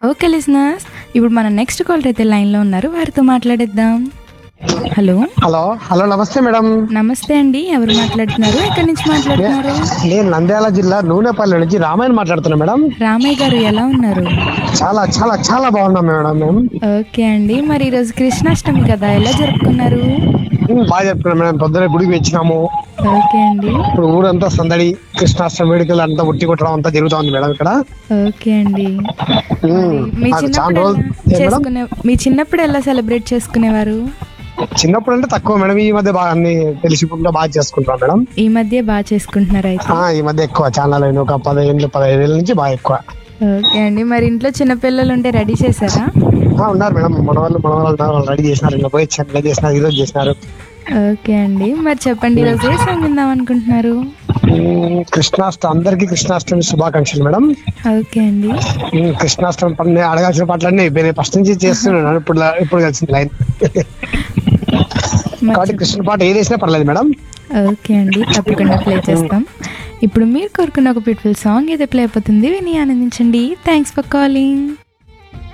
okay listeners ఇప్పుడు మన next caller అయితే లైన్లో ఉన్నారు వారితో మాట్లాడేద్దాం హలో హలో హలో నమస్తే మేడం నమస్తే అండి ఎవరు మాట్లాడుతున్నారు ఎక్కడి నుంచి మాట్లాడుతున్నారు నేను నంద్యాల జిల్లా నూనెపల్లి నుంచి రామాయణ మాట్లాడుతున్నా మేడం రామయ్య గారు ఎలా ఉన్నారు చాలా చాలా చాలా బాగున్నాం మేడం మేము ఓకే అండి మరి ఈరోజు కృష్ణాష్టమి కదా ఎలా జరుపుకున్నారు ఉమ్, బాగా చెప్తున్నాం మేడం పొద్దున గుడికి వచ్చినాము ఓకే అండి ఇప్పుడు ఊరంతా సందడి కృష్ణాష్టమి వేడుకలు అంతా ఉట్టి కొట్టడం అంతా జరుగుతా ఉంది మేడం ఇక్కడ ఓకే అండి ఉమ్, మీ నాకు చాలా చిన్నప్పుడు రోజులు ఎలా ఏ మేడం చేసుకునే మీ చిన్నప్పుడు ఎలా సెలబ్రేట్ చేసుకునేవారు చిన్నప్పుడు అంటే తక్కువ మేడం ఈ మధ్య బాగా అన్ని తెలిసికుండా బాగా చేసుకుంటున్నాం మేడం ఈ మధ్య బాగా చేసుకుంటున్నారు అయితే ఆ, ఈ మధ్య ఎక్కువ చాలా అయిన ఒక పదిహేను పదహైదు ఏళ్ళ నుంచి బాగా ఎక్కువ ఓకే అండి మరి ఇంట్లో చిన్నపిల్లలు ఉంటే రెడీ చేశారా ఆ, ఉన్నారు మేడం మన వాళ్ళు మన వాళ్ళు ఉన్నారు వాళ్ళు రెడీ చేసినారు ఇంకా పోయి చెట్ల చేసినారు ఈరోజు చేసినారు ఓకే అండి మరి చెప్పండి ఈరోజు ఏ సాంగ్ విందాం అనుకుంటున్నారు ఉమ్, కృష్ణాష్టమి అందరికీ కృష్ణాష్టమి శుభాకాంక్షలు మేడం ఓకే అండి ఉమ్, కృష్ణాష్టమి పని అడగాల్సిన పాటలన్నీ అయిపోయినాయి ఫస్ట్ నుంచి చేస్తున్నాను ఇప్పుడు ఇప్పుడు కలిసింది లైన్ మరి కాబట్టి కృష్ణ పాట ఏది వేసినా పర్లేదు మేడం ఓకే అండి తప్పకుండా ప్లే చేస్తాం ఇప్పుడు మీరు కోరుకున్న ఒక బ్యూటిఫుల్ సాంగ్ అయితే ప్లే అయిపోతుంది విని ఆనందించండి థ్యాంక్స్ ఫర్ కాలింగ్